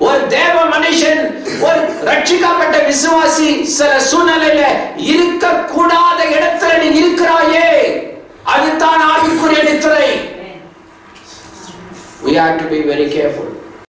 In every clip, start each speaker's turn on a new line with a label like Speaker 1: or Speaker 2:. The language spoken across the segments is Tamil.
Speaker 1: ஒரு தேவ மனுஷன் ஒரு ரட்சிக்கப்பட்ட விசுவாசி சில சூழ்நிலையில இருக்க கூடாத இடத்துல நீ இருக்கிறாயே அதுதான் ஆவிக்குரிய நித்திரை we have to be very careful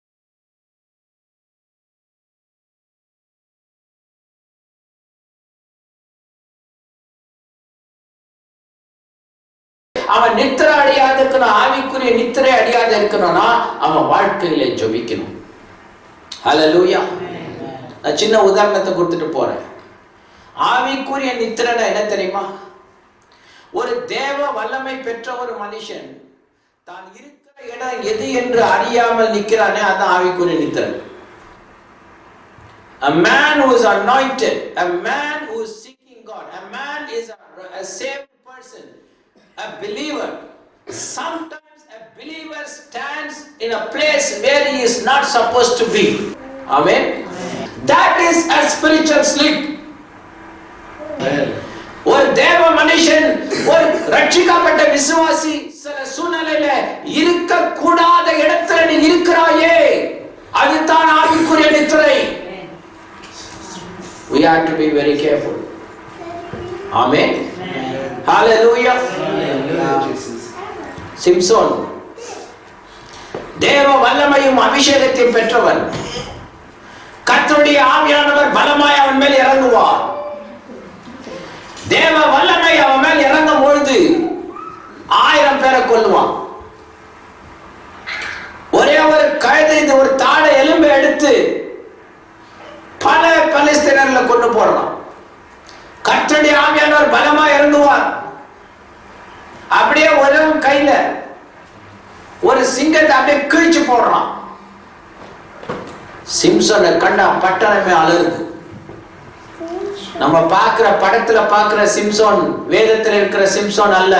Speaker 1: அவன் நித்திரை அடையாத இருக்கணும் ஆவிக்குரிய நித்திரை அடையாத இருக்கணும்னா அவன் வாழ்க்கையில ஜெபிக்கணும் ஹalleluya நான் சின்ன உதாரணத்தை கொடுத்துட்டு போறேன் ஆவிக்குரிய நித்திரனா என்ன தெரியுமா ஒரு தேவ வல்லமை பெற்ற ஒரு மனுஷன் தான் இருக்கிற இடம் எது என்று அறியாமல் நிற்கிறானே அதான் ஆவிக்குரிய நித்திரன் A man who is anointed, a man who is seeking God, a man is a, a saved person, a believer. Sometimes a believer stands in a place where he is not supposed to be. Amen. That is a spiritual sleep. ஒரு தேவ மனுஷன் ஒரு ரட்சிக்கப்பட்ட விசுவாசி சில சூழ்நிலையில இருக்க கூடாத இடத்துல நீ இருக்கிறாயே அதுதான் ஆவிக்குரிய நித்திரை we have to be very careful amen hallelujah Samson தேவ வல்லமையும் அபிஷேகத்தையும் பெற்றவன் கர்த்தருடைய ஆவியானவர் பலமாய் அவன் மேல் இறங்குவார் தேவ வல்லமை அவன் மேல் இறங்கும் பொழுது ஆயிரம் பேரை கொல்லுவான் ஒரே ஒரு கழுதை இது ஒரு தாடை எலும்பை எடுத்து பல பலிஸ்தீனர்ல கொண்டு போடலாம் கர்த்தருடைய ஆவியானவர் பலமா இறங்குவார் அப்படியே ஒரு கையில ஒரு சிங்கத்தை அப்படியே கிழிச்சு போடுறான் சிம்சனை கண்டா பட்டணமே அலருது நம்ம பார்க்கிற படத்துல பார்க்கிற சிம்சோன் வேதத்துல இருக்கிற சிம்சோன் அல்ல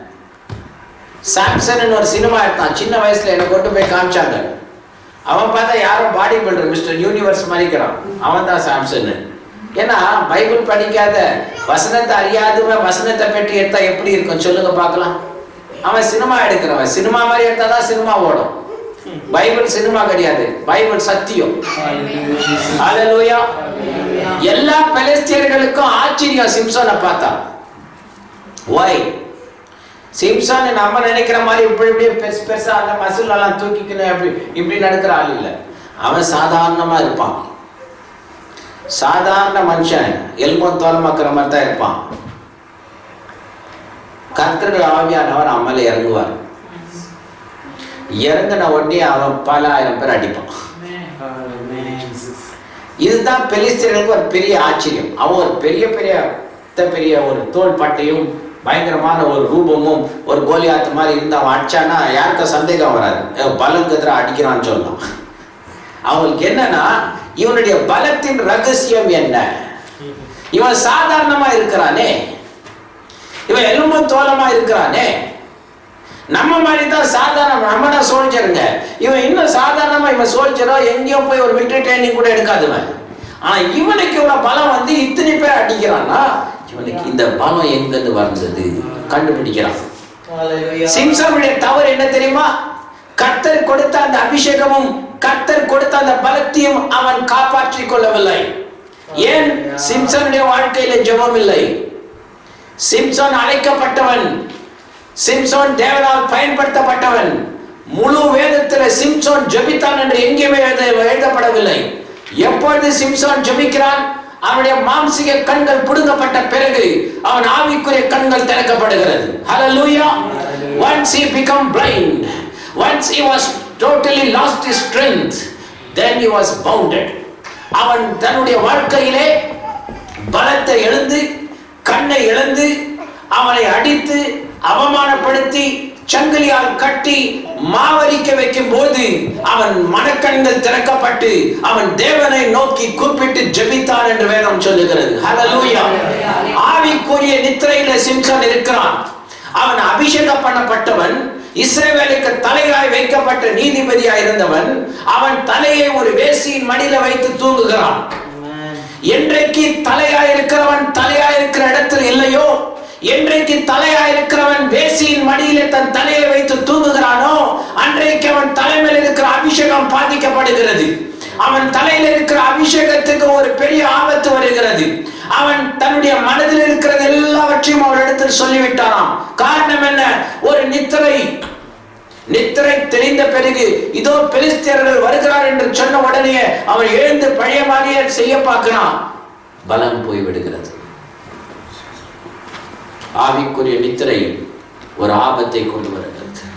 Speaker 1: சாம்சன் ஒரு சினிமா எடுத்தான் சின்ன வயசுல என்ன கொண்டு போய் காமிச்சாங்க அவன் பார்த்தா யாரோ பாடி பில்டர் மிஸ்டர் யூனிவர்ஸ் மறிக்கிறான் அவன் தான் சாம்சன் ஏன்னா பைபிள் படிக்காத வசனத்தை அறியாதவன் வசனத்தை பெட்டி எடுத்தா எப்படி இருக்கும் சொல்லுங்க பார்க்கலாம் அவன் சினிமா எடுக்கிறவன் சினிமா மாதிரி எடுத்தா தான் சினிமா ஓடும் பைபிள் சினிமா கிடையாது பைபிள் சத்தியம் ஹalleluya எல்லா பெலிஸ்தியர்களுக்கும் ஆச்சரியம் சிம்சோனை பார்த்தா ஒய் சிம்சான் நம்ம நினைக்கிற மாதிரி இப்படி இப்படி பெருசு பெருசா அந்த மசில் எல்லாம் தூக்கிக்கணும் அப்படி இப்படி நடக்கிற ஆள் இல்லை அவன் சாதாரணமா இருப்பான் சாதாரண மனுஷன் எல்மோன் தோலமாக்குற மாதிரி தான் இருப்பான் கர்த்தருடைய ஆவியானவர் அம்மல இறங்குவார் இறங்கின உடனே அவன் பல ஆயிரம் பேர் அடிப்பான் இதுதான் பெலிஸ்தீனர்களுக்கு ஒரு பெரிய ஆச்சரியம் அவன் ஒரு பெரிய பெரிய பெத்த பெரிய ஒரு தோல் பட்டையும் பயங்கரமான ஒரு ரூபமும் ஒரு கோலியாத்து மாதிரி இருந்து அவன் அடிச்சானா யாருக்கும் சந்தேகம் வராது அஹ் பலனுக்கு எதிராக அடிக்கிறான்னு சொல்லலாம் அவங்களுக்கு என்னன்னா இவனுடைய பலத்தின் ரகசியம் என்ன இவன் சாதாரணமா இருக்கிறானே இவன் எலும்பு தோலமா இருக்கிறானே நம்ம மாதிரி தான் சாதாரண நம்ம தான் சோல்ஜருங்க இவன் இன்னும் சாதாரணமா இவன் சோல்ஜரோ எங்கேயோ போய் ஒரு மிலிட்டரி ட்ரைனிங் கூட எடுக்காதவன் ஆனா இவனுக்கு இவ்வளவு பலம் வந்து இத்தனை பேர் அடிக்கிறான்னா இவனுக்கு இந்த பலம் எங்கிருந்து வந்தது கண்டுபிடிக்கிறான் சிம்சனுடைய தவறு என்ன தெரியுமா கர்த்தர் கொடுத்த அந்த அபிஷேகமும் கர்த்தர் கொடுத்த அந்த பலத்தையும் அவன் காப்பாற்றிக் கொள்ளவில்லை ஏன் சிம்சனுடைய வாழ்க்கையில ஜெபம் இல்லை சிம்சன் அழைக்கப்பட்டவன் சிம்சோன் தேவனால் பயன்படுத்தப்பட்டவன் முழு வேதத்துல சிம்சோன் ஜெபித்தான் என்று எங்கேயுமே எழுத- எழுதப்படவில்லை எப்பொழுது சிம்சோன் ஜெபிக்கிறான் அவனுடைய மாம்சிக கண்கள் புடுங்கப்பட்ட பிறகு அவன் ஆவிக்குரிய கண்கள் திறக்கப்படுகிறது hallelujah once he become blind once he was totally lost his strength then he was bounded அவன் தன்னுடைய வாழ்க்கையிலே பலத்தை எழுந்து கண்ணை இழந்து அவனை அடித்து அவமானப்படுத்தி சங்கிலியால் கட்டி மாவரிக்க வைக்கும் போது அவன் மனக்கண்கள் திறக்கப்பட்டு அவன் தேவனை நோக்கி கூப்பிட்டு ஜெபித்தான் என்று வேதம் சொல்லுகிறது ஹalleluya ஆவிக்குரிய நித்திரையில சிம்சன் இருக்கிறான் அவன் அபிஷேகம் பண்ணப்பட்டவன் இஸ்ரவேலுக்கு தலையாய் வைக்கப்பட்ட நீதிபதியாய் இருந்தவன் அவன் தலையை ஒரு வேசியின் மடியில வைத்து தூங்குகிறான் என்றைக்கு தலையாய் இருக்கிறவன் தலையாய் இருக்கிற இடத்தில் இல்லையோ என்றைக்கு தலையாய் இருக்கிறவன் வேசியின் மடியிலே தன் தலையை வைத்து தூங்குகிறானோ அன்றைக்கு அவன் தலைமையில் இருக்கிற அபிஷேகம் பாதிக்கப்படுகிறது அவன் தலையில் இருக்கிற அபிஷேகத்துக்கு ஒரு பெரிய ஆபத்து வருகிறது அவன் தன்னுடைய மனதில் இருக்கிறது எல்லாவற்றையும் அவர் இடத்தில் சொல்லிவிட்டாராம் காரணம் என்ன ஒரு நித்திரை நித்திரை தெளிந்த பிறகு இதோ பெலிஸ்தியர்கள் வருகிறார் என்று சொன்ன உடனே அவன் எழுந்து பழைய மாதிரியே செய்ய பார்க்கிறான் பலம் போய் விடுகிறது ஆவிக்குரிய நித்திரை ஒரு ஆபத்தை கொண்டு வருகிறது